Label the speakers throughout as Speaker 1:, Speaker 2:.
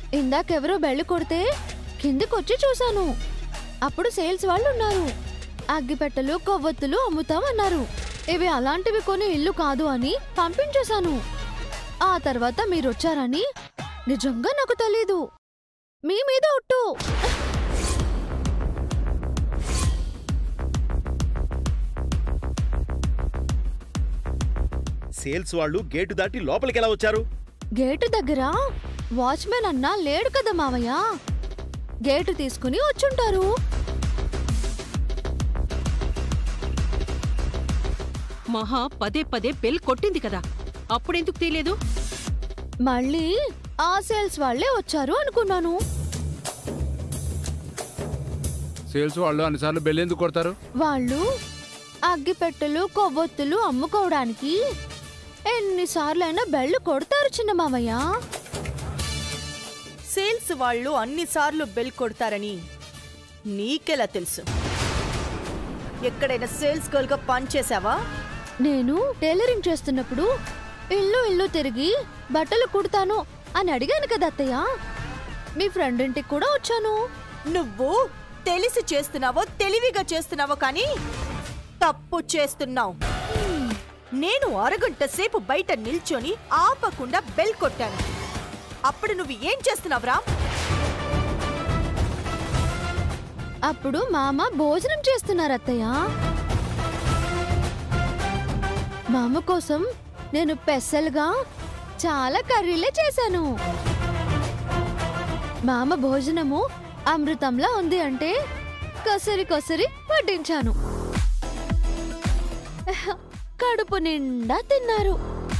Speaker 1: ఇందాకెవరో బెళ్ళు కొడితే కిందికొచ్చి చూశాను అప్పుడు సేల్స్ వాళ్ళు ఉన్నారు అగ్గిపెట్టెలు కొవ్వొత్తులు అమ్ముతామన్నారు ఇవి అలాంటివి కొని ఇల్లు కాదు అని పంపించేశాను ఆ తర్వాత మీరొచ్చారని నిజంగా నాకు తెలీదు మీ మీద ఒట్టు
Speaker 2: సేల్స్ వాళ్ళు గేటు దాటి లోపలికి ఎలా వచ్చారు
Speaker 1: గేటు దగ్గర వాచ్మెన్ అన్నా లేడు కదా మావయ్య గేటు తీసుకుని వచ్చుంటారు
Speaker 3: మహా పదే పదే బెల్ కొట్టింది కదా అప్పుడెందుకు తెలియదు
Speaker 1: మళ్ళీ ఆ సేల్స్ వాళ్ళే వచ్చారు అనుకున్నాను
Speaker 4: సేల్స్ వాళ్ళు అన్నిసార్లు బెల్ ఎందుకు కొడతారు
Speaker 1: వాళ్ళు అగ్గిపెట్టెలు కొవ్వొత్తులు అమ్ముకోవడానికి ఎన్నిసార్లైనా బెళ్ళు కొడతారు చిన్న మావయ్య
Speaker 5: సేల్స్ వాళ్ళు అన్నిసార్లు బెల్ కొడతారని నీకెలా తెలుసు ఎక్కడైనా సేల్స్ గర్ల్ గా పనిచేసావా
Speaker 1: నేను టైలరింగ్ చేస్తున్నప్పుడు ఇల్లు ఇల్లు తిరిగి బట్టలు కుడతాను అని అడిగాను కదా అత్తయ్య మీ ఫ్రెండ్ ఇంటికి కూడా వచ్చాను
Speaker 5: నువ్వు తెలిసి చేస్తున్నావో తెలివిగా చేస్తున్నావో కానీ తప్పు చేస్తున్నావు నేను అరగంట సేపు బయట నిల్చొని ఆపకుండా బెల్ కొట్టాను అప్పుడు నువ్వు ఏం చేస్తున్నావురా
Speaker 1: అప్పుడు మామ భోజనం చేస్తున్నారు అత్తయ్య మామ కోసం నేను పెసలుగా చాలా కర్రీలే చేశాను మామ భోజనము అమృతంలా ఉంది అంటే కొసరి కొసరి వడ్డించాను కడుపు నిండా తిన్నారు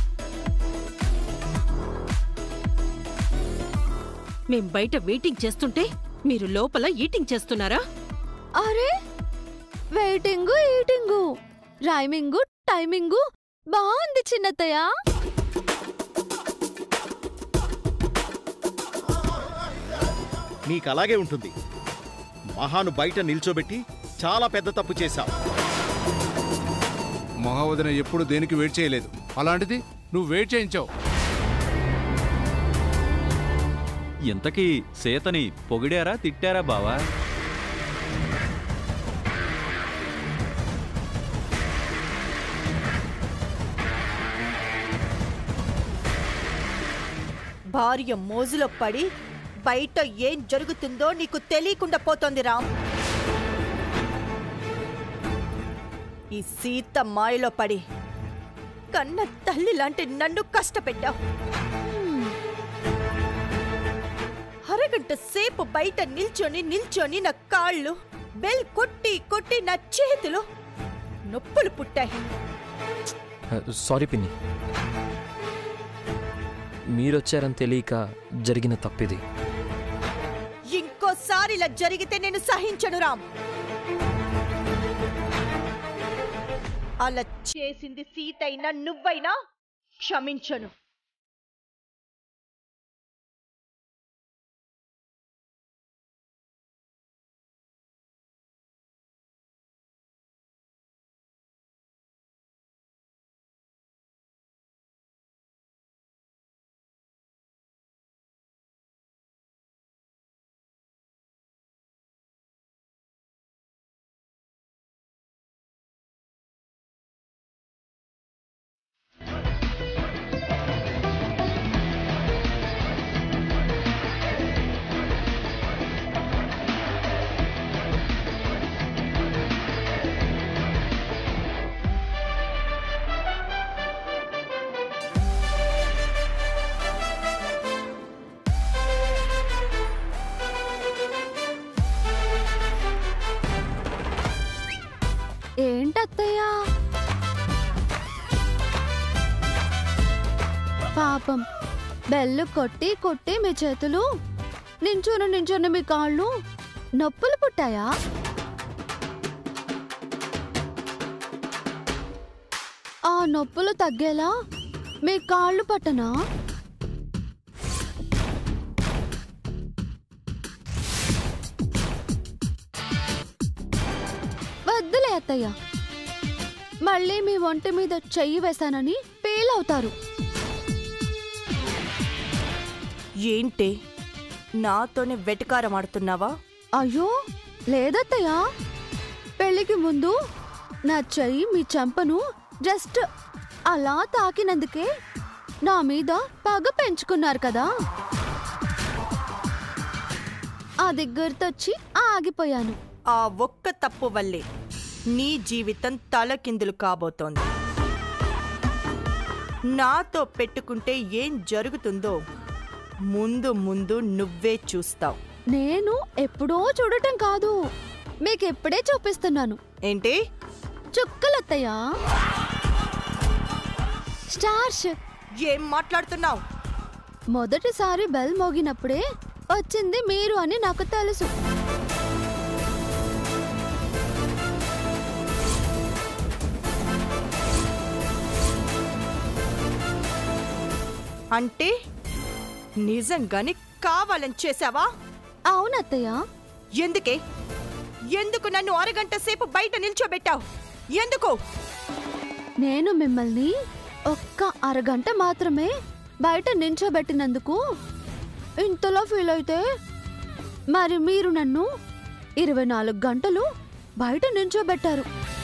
Speaker 3: మేం బయట వెయిటింగ్ చేస్తుంటే మీరు లోపల ఈటింగ్ చేస్తున్నారా
Speaker 1: అరే వెయిటింగు ఈటింగు రైమింగు టైమింగు బాగుంది చిన్నత్తయ్య
Speaker 2: నీకు అలాగే ఉంటుంది మహాను బయట నిల్చోబెట్టి చాలా పెద్ద తప్పు చేశావు
Speaker 4: మహావదన ఎప్పుడు దేనికి వెయిట్ చేయలేదు అలాంటిది నువ్వు వెయిట్ చేయించావు
Speaker 6: ఇంతకీ సీతని పొగిడారా తిట్టారా బావా
Speaker 5: భార్య మోజులో పడి బయట ఏం జరుగుతుందో నీకు తెలియకుండా పోతోంది రామ్ ఈ సీత మాయలో పడి కన్న తల్లి లాంటి నన్ను కష్టపెట్టావు అరగంట సేపు బయట నిల్చొని నిల్చొని నా కాళ్ళు బెల్ కొట్టి కొట్టి నా చేతులు నొప్పులు పుట్టాయి
Speaker 7: సారీ పిన్ని మీరొచ్చారని తెలియక జరిగిన తప్పిది
Speaker 5: ఇంకోసారి ఇలా జరిగితే నేను సహించను రామ్ అలా చేసింది సీతైనా నువ్వైనా క్షమించను
Speaker 1: ఏంటత్తయ్యా పాపం బెల్లు కొట్టి కొట్టి మీ చేతులు నించుని నించుని మీ కాళ్ళు నొప్పులు పుట్టాయా ఆ నొప్పులు తగ్గేలా మీ కాళ్ళు పట్టనా వద్దులే అత్తయ్య మళ్ళీ మీ ఒంటి మీద చెయ్యి వేశానని పేలవుతారు
Speaker 5: ఏంటి నాతోనే వెటకారం ఆడుతున్నావా
Speaker 1: అయ్యో లేదత్తయ్య పెళ్లికి ముందు నా చెయ్యి మీ చంపను జస్ట్ అలా తాకినందుకే నా మీద పగ పెంచుకున్నారు కదా అది గుర్తొచ్చి ఆగిపోయాను
Speaker 5: ఆ ఒక్క తప్పు వల్లే నీ జీవితం తలకిందులు కాబోతోంది నాతో పెట్టుకుంటే ఏం జరుగుతుందో ముందు ముందు నువ్వే చూస్తావు
Speaker 1: నేను ఎప్పుడో చూడటం కాదు మీకెప్పుడే చూపిస్తున్నాను
Speaker 5: ఏంటి
Speaker 1: చుక్కలత్తయ్య స్టార్స్
Speaker 5: ఏం మాట్లాడుతున్నావు
Speaker 1: మొదటిసారి బెల్ మోగినప్పుడే వచ్చింది మీరు అని నాకు తెలుసు
Speaker 5: అంటే నిజంగానే కావాలని చేసావా
Speaker 1: అవునత్తయ్య
Speaker 5: ఎందుకే ఎందుకు నన్ను అరగంట సేపు బయట నిల్చోబెట్టావు ఎందుకు
Speaker 1: నేను మిమ్మల్ని ఒక్క అరగంట మాత్రమే బయట నించోబెట్టినందుకు ఇంతలో ఫీల్ అయితే మరి మీరు నన్ను ఇరవై నాలుగు గంటలు బయట నించోబెట్టారు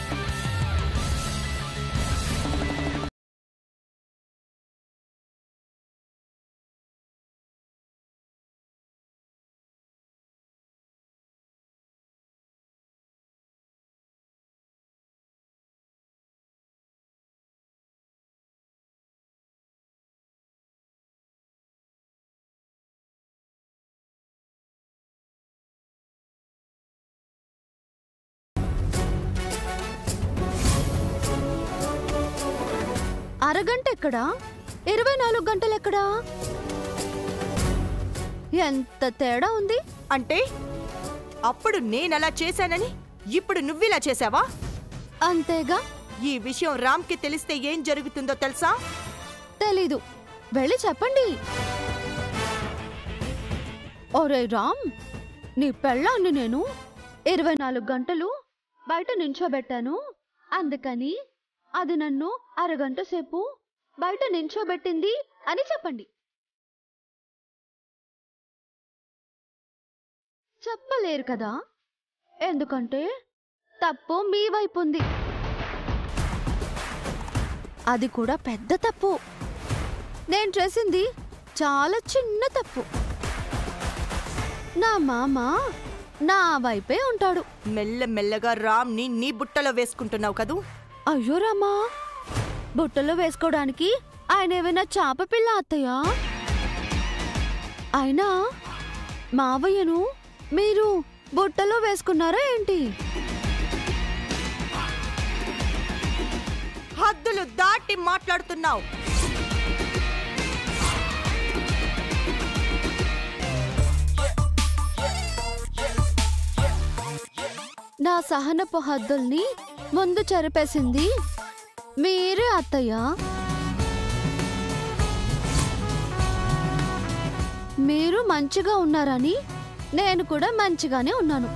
Speaker 1: అరగంట ఎక్కడా ఇరవై నాలుగు గంటలు ఎక్కడా ఎంత తేడా ఉంది
Speaker 5: అంటే అప్పుడు నేనలా చేశానని ఇప్పుడు నువ్విలా చేసావా
Speaker 1: అంతేగా
Speaker 5: ఈ విషయం రామ్కి తెలిస్తే ఏం జరుగుతుందో తెలుసా
Speaker 1: తెలీదు వెళ్ళి చెప్పండి ఒరే రామ్ నీ పెళ్ళాన్ని నేను ఇరవై నాలుగు గంటలు బయట నించోబెట్టాను అందుకని అది నన్ను అరగంట సేపు బయట నించోబెట్టింది అని చెప్పండి చెప్పలేరు కదా ఎందుకంటే తప్పు మీ వైపు ఉంది అది కూడా పెద్ద తప్పు నేను చేసింది చాలా చిన్న తప్పు నా మామ నా వైపే ఉంటాడు
Speaker 5: మెల్లమెల్లగా రామ్ని నీ బుట్టలో వేసుకుంటున్నావు కదూ
Speaker 1: అయ్యో రామా బుట్టలో వేసుకోవడానికి ఆయన ఏమైనా చాప పిల్ల అత్తయ్యా అయినా మావయ్యను మీరు బుట్టలో వేసుకున్నారా ఏంటి
Speaker 5: హద్దులు దాటి మాట్లాడుతున్నావు
Speaker 1: నా సహనపు హద్దుల్ని ముందు చెరిపేసింది మీరే అత్తయ్య మీరు మంచిగా ఉన్నారని నేను కూడా మంచిగానే ఉన్నాను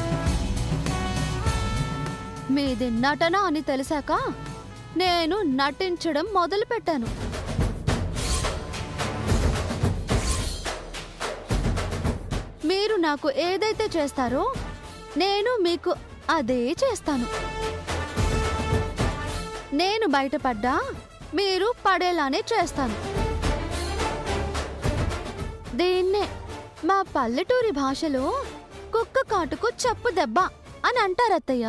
Speaker 1: మీది నటన అని తెలిసాక నేను నటించడం మొదలుపెట్టాను మీరు నాకు ఏదైతే చేస్తారో నేను మీకు అదే చేస్తాను నేను బయటపడ్డా మీరు పడేలానే చేస్తాను దీన్నే మా పల్లెటూరి భాషలో కుక్క కాటుకు చెప్పు దెబ్బ అని అంటారు అత్తయ్య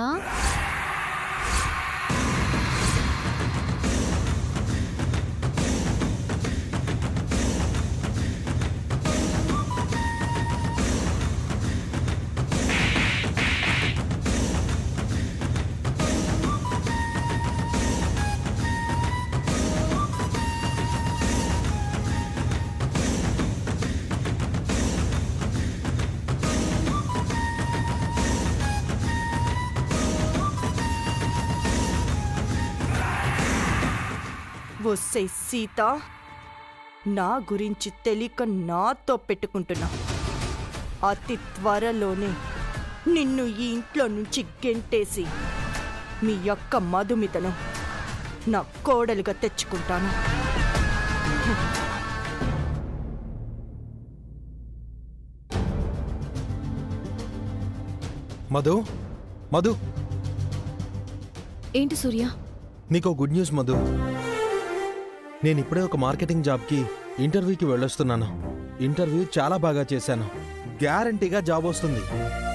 Speaker 5: వస్తే సీత నా గురించి తెలియక నాతో పెట్టుకుంటున్నా అతి త్వరలోనే నిన్ను ఈ ఇంట్లో నుంచి గెంటేసి మీ యొక్క మధుమితను నా కోడలుగా తెచ్చుకుంటాను
Speaker 8: మధు మధు
Speaker 1: ఏంటి సూర్య
Speaker 8: నీకు గుడ్ న్యూస్ మధు నేను ఇప్పుడే ఒక మార్కెటింగ్ జాబ్కి ఇంటర్వ్యూకి వెళ్ళొస్తున్నాను ఇంటర్వ్యూ చాలా బాగా చేశాను గ్యారంటీగా జాబ్ వస్తుంది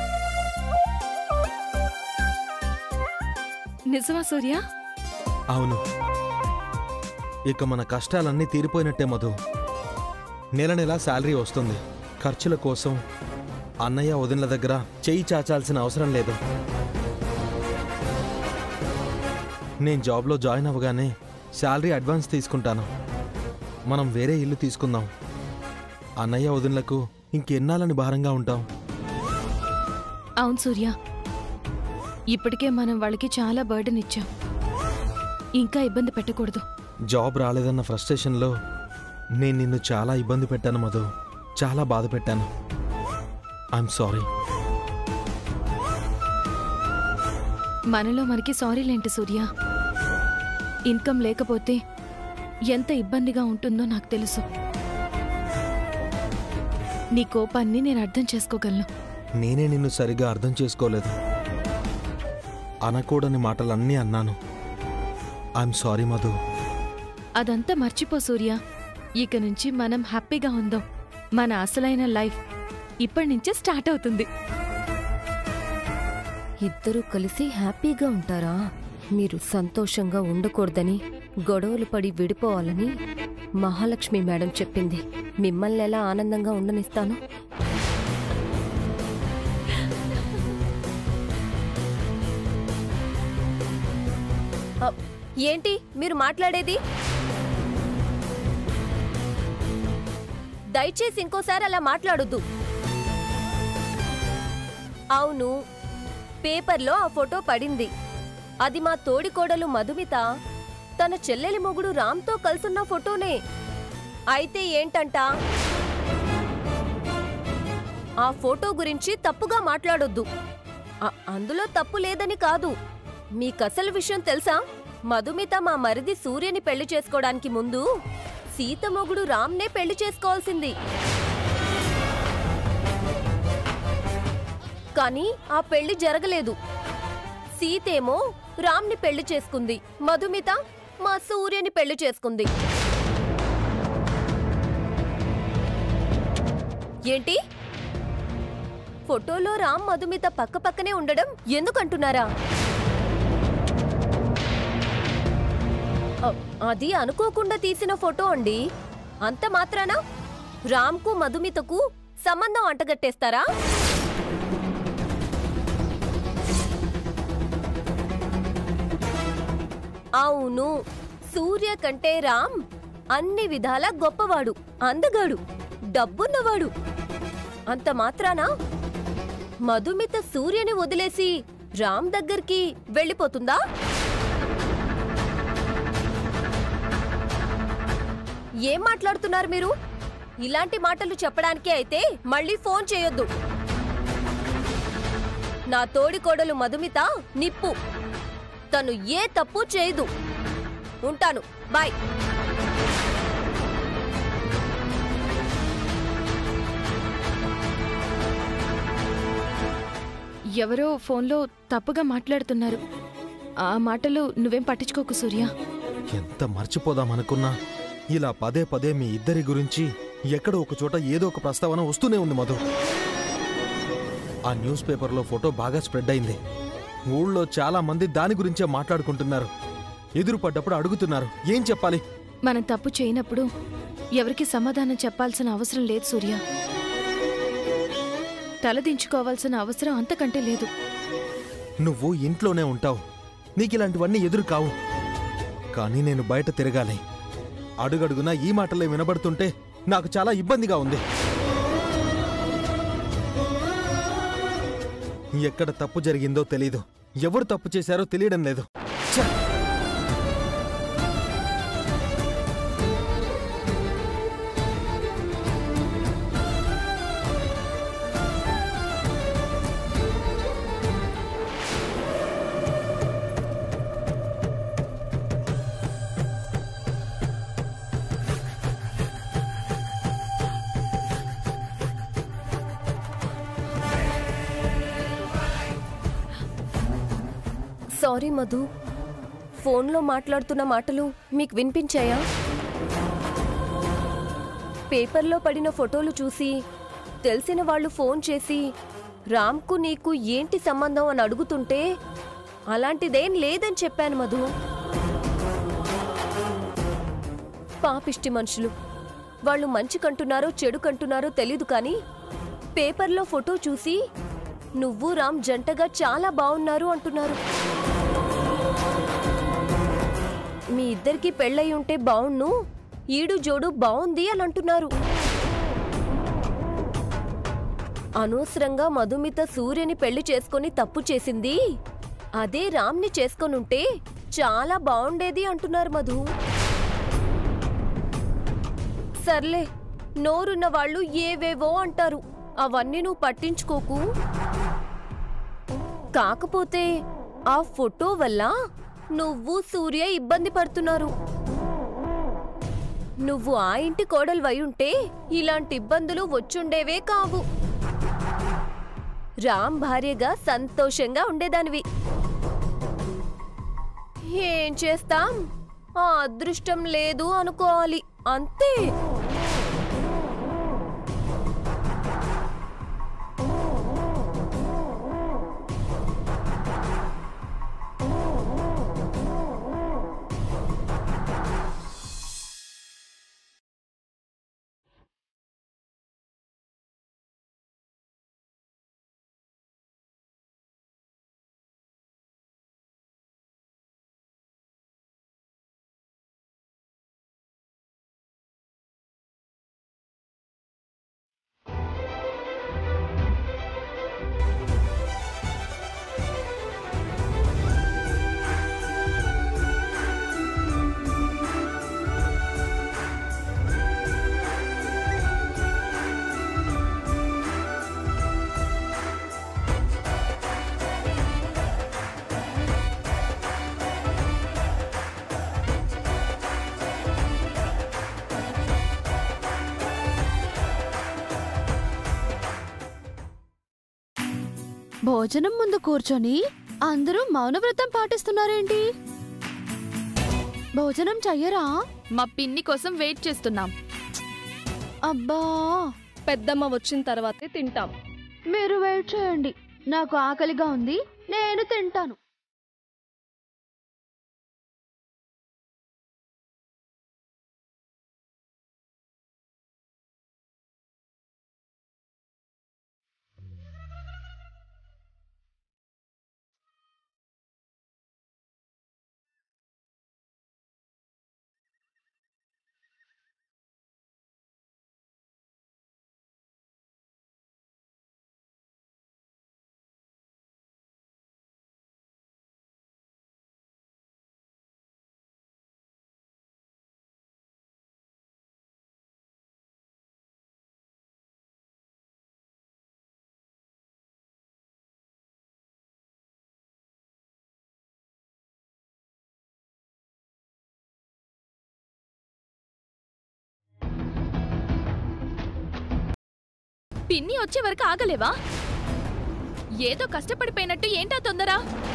Speaker 1: నిజమా సూర్య
Speaker 8: అవును ఇక మన కష్టాలన్నీ తీరిపోయినట్టే మధు నెల నెల శాలరీ వస్తుంది ఖర్చుల కోసం అన్నయ్య వదినల దగ్గర చెయ్యి చాచాల్సిన అవసరం లేదు నేను జాబ్లో జాయిన్ అవ్వగానే శాలరీ అడ్వాన్స్ తీసుకుంటాను మనం వేరే ఇల్లు తీసుకుందాం అన్నయ్య వదినలకు ఇంకెన్నాళ్ళని భారంగా ఉంటాం
Speaker 1: అవును సూర్య ఇప్పటికే మనం వాళ్ళకి చాలా బర్డెన్ ఇచ్చాం ఇంకా ఇబ్బంది పెట్టకూడదు
Speaker 8: జాబ్ రాలేదన్న ఫ్రస్ట్రేషన్లో నేను నిన్ను చాలా ఇబ్బంది పెట్టాను మధు చాలా బాధ పెట్టాను ఐఎమ్ సారీ
Speaker 1: మనలో మనకి సారీలేంటి సూర్య ఇన్కమ్ లేకపోతే ఎంత ఇబ్బందిగా ఉంటుందో నాకు తెలుసు నీ కోపాన్ని నేను అర్థం చేసుకోగలను
Speaker 8: నేనే నిన్ను సరిగా అర్థం చేసుకోలేదు అనకూడని మాటలన్నీ అన్నాను ఐఎమ్ సారీ మధు
Speaker 1: అదంతా మర్చిపో సూర్య ఇక నుంచి మనం హ్యాపీగా ఉందాం మన అసలైన లైఫ్ ఇప్పటి నుంచే స్టార్ట్ అవుతుంది
Speaker 9: ఇద్దరూ కలిసి హ్యాపీగా ఉంటారా మీరు సంతోషంగా ఉండకూడదని గొడవలు పడి విడిపోవాలని మహాలక్ష్మి మేడం చెప్పింది మిమ్మల్ని ఎలా ఆనందంగా ఉండనిస్తాను అ, ఏంటి మీరు మాట్లాడేది దయచేసి ఇంకోసారి అలా మాట్లాడొద్దు అవును పేపర్లో ఆ ఫోటో పడింది అది మా తోడికోడలు మధుమిత తన చెల్లెలి మొగుడు రామ్తో కలుసున్న ఫోటోనే అయితే ఏంటంట ఆ ఫోటో గురించి తప్పుగా మాట్లాడొద్దు అ- అందులో తప్పు లేదని కాదు మీకసలు విషయం తెలుసా మధుమిత మా మరిది సూర్యని పెళ్లి చేసుకోవడానికి ముందు సీత మొగుడు రామ్నే పెళ్లి చేసుకోవాల్సింది కానీ ఆ పెళ్లి జరగలేదు సీతేమో రామ్ని పెళ్లి చేసుకుంది మధుమిత మా సూర్యని పెళ్లి చేసుకుంది ఏంటి ఫోటోలో రామ్ మధుమిత పక్క పక్కనే ఉండడం ఎందుకంటున్నారా అ- అది అనుకోకుండా తీసిన ఫోటో అండి అంత మాత్రాన రామ్కు మధుమితకు సంబంధం అంటగట్టేస్తారా అవును సూర్య కంటే రామ్ అన్ని విధాల గొప్పవాడు అందగాడు డబ్బున్నవాడు అంత మాత్రాన మధుమిత సూర్యని వదిలేసి రామ్ దగ్గరికి వెళ్ళిపోతుందా ఏం మాట్లాడుతున్నారు మీరు ఇలాంటి మాటలు చెప్పడానికి అయితే మళ్ళీ ఫోన్ చేయొద్దు నా తోడి కోడలు మధుమిత నిప్పు తను ఏ తప్పు చేయదు ఉంటాను బాయ్
Speaker 1: ఎవరో ఫోన్లో తప్పుగా మాట్లాడుతున్నారు ఆ మాటలు నువ్వేం పట్టించుకోకు సూర్య
Speaker 8: ఎంత మర్చిపోదాం అనుకున్నా ఇలా పదే పదే మీ ఇద్దరి గురించి ఎక్కడో ఒక చోట ఏదో ఒక ప్రస్తావన వస్తూనే ఉంది మధు ఆ న్యూస్ పేపర్లో ఫోటో బాగా స్ప్రెడ్ అయింది ఊళ్ళో చాలా మంది దాని గురించే మాట్లాడుకుంటున్నారు ఎదురు పడ్డప్పుడు అడుగుతున్నారు ఏం చెప్పాలి
Speaker 1: మనం తప్పు చేయనప్పుడు ఎవరికి సమాధానం చెప్పాల్సిన అవసరం లేదు సూర్య తలదించుకోవాల్సిన అవసరం అంతకంటే లేదు
Speaker 8: నువ్వు ఇంట్లోనే ఉంటావు నీకిలాంటివన్నీ ఎదురు కావు కానీ నేను బయట తిరగాలి అడుగడుగునా ఈ మాటలే వినబడుతుంటే నాకు చాలా ఇబ్బందిగా ఉంది ఎక్కడ తప్పు జరిగిందో తెలీదు ఎవరు తప్పు చేశారో తెలియడం లేదు ఛ!
Speaker 9: సారీ మధు ఫోన్లో మాట్లాడుతున్న మాటలు మీకు వినిపించాయా పేపర్లో పడిన ఫోటోలు చూసి తెలిసిన వాళ్ళు ఫోన్ చేసి రామ్కు నీకు ఏంటి సంబంధం అని అడుగుతుంటే అలాంటిదేం లేదని చెప్పాను మధు పాపిష్టి మనుషులు వాళ్ళు మంచి కంటున్నారో చెడు కంటున్నారో తెలీదు కానీ పేపర్లో ఫోటో చూసి నువ్వు రామ్ జంటగా చాలా బాగున్నారు అంటున్నారు మీ ఇద్దరికి పెళ్ళయి ఉంటే బావుణ్ణు ఈడు జోడు బావుంది అని అంటున్నారు అనవసరంగా మధుమిత సూర్యని పెళ్లి చేసుకొని తప్పు చేసింది అదే రామ్ని చేసుకొనుంటే చాలా బాగుండేది అంటున్నారు మధు సర్లే నోరున్న వాళ్ళు ఏవేవో అంటారు అవన్నీ నువ్వు పట్టించుకోకు కాకపోతే ఆ ఫోటో వల్ల నువ్వు సూర్య ఇబ్బంది పడుతున్నారు నువ్వు ఆ ఇంటి కోడలు ఉంటే ఇలాంటి ఇబ్బందులు వచ్చుండేవే కావు రామ్ భార్యగా సంతోషంగా ఉండేదానివి ఏం చేస్తాం ఆ అదృష్టం లేదు అనుకోవాలి అంతే
Speaker 1: భోజనం ముందు కూర్చొని అందరూ మౌనవ్రతం పాటిస్తున్నారేంటి భోజనం చెయ్యరా
Speaker 10: మా పిన్ని కోసం వెయిట్ చేస్తున్నాం
Speaker 1: అబ్బా
Speaker 10: పెద్దమ్మ వచ్చిన తర్వాతే తింటాం
Speaker 1: మీరు వెయిట్ చేయండి నాకు ఆకలిగా ఉంది నేను తింటాను
Speaker 10: పిన్ని వచ్చే వరకు ఆగలేవా ఏదో కష్టపడిపోయినట్టు ఏంటా తొందర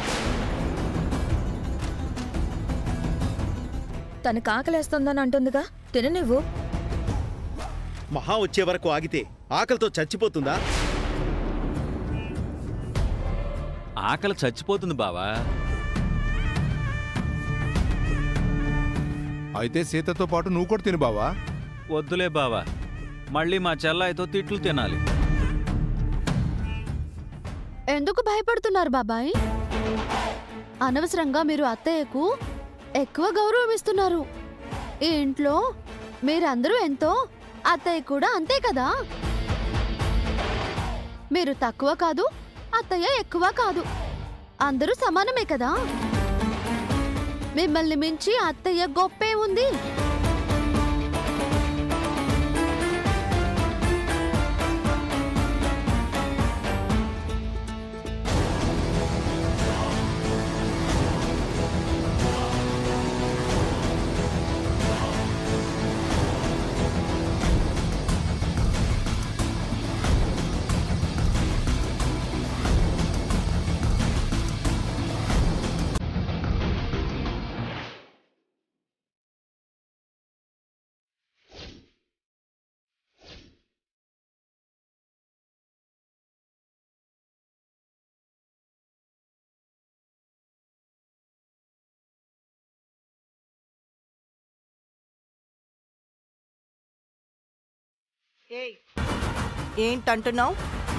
Speaker 11: తనకు ఆకలేస్తోందని అంటుందిగా తిననివ్వు
Speaker 2: మహా వచ్చే వరకు ఆగితే ఆకలితో చచ్చిపోతుందా
Speaker 6: ఆకలి చచ్చిపోతుంది బావా
Speaker 4: అయితే సీతతో పాటు నువ్వు కూడా తిను బావా
Speaker 6: వద్దులే బావా మళ్ళీ మా చెల్లాయితో తిట్లు తినాలి
Speaker 1: ఎందుకు భయపడుతున్నారు బాబాయ్ అనవసరంగా మీరు అత్తయ్యకు ఎక్కువ గౌరవం ఇస్తున్నారు ఈ ఇంట్లో మీరందరూ ఎంతో అత్తయ్య కూడా అంతే కదా మీరు తక్కువ కాదు అత్తయ్య ఎక్కువ కాదు అందరూ సమానమే కదా మిమ్మల్ని మించి అత్తయ్య గొప్పే ఉంది
Speaker 5: ఏంటంటున్నావు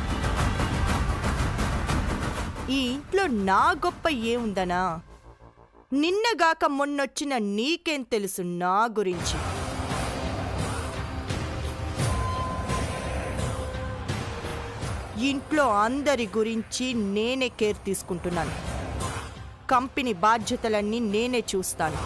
Speaker 5: ఈ ఇంట్లో నా గొప్ప ఏముందనా నిన్నగాక మొన్నొచ్చిన నీకేం తెలుసు నా గురించి ఇంట్లో అందరి గురించి నేనే కేర్ తీసుకుంటున్నాను కంపెనీ బాధ్యతలన్నీ నేనే చూస్తాను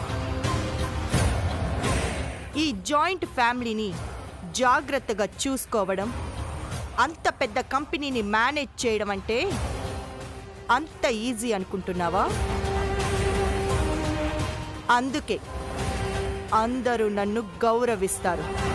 Speaker 5: ఈ జాయింట్ ఫ్యామిలీని జాగ్రత్తగా చూసుకోవడం అంత పెద్ద కంపెనీని మేనేజ్ చేయడం అంటే అంత ఈజీ అనుకుంటున్నావా అందుకే అందరూ నన్ను గౌరవిస్తారు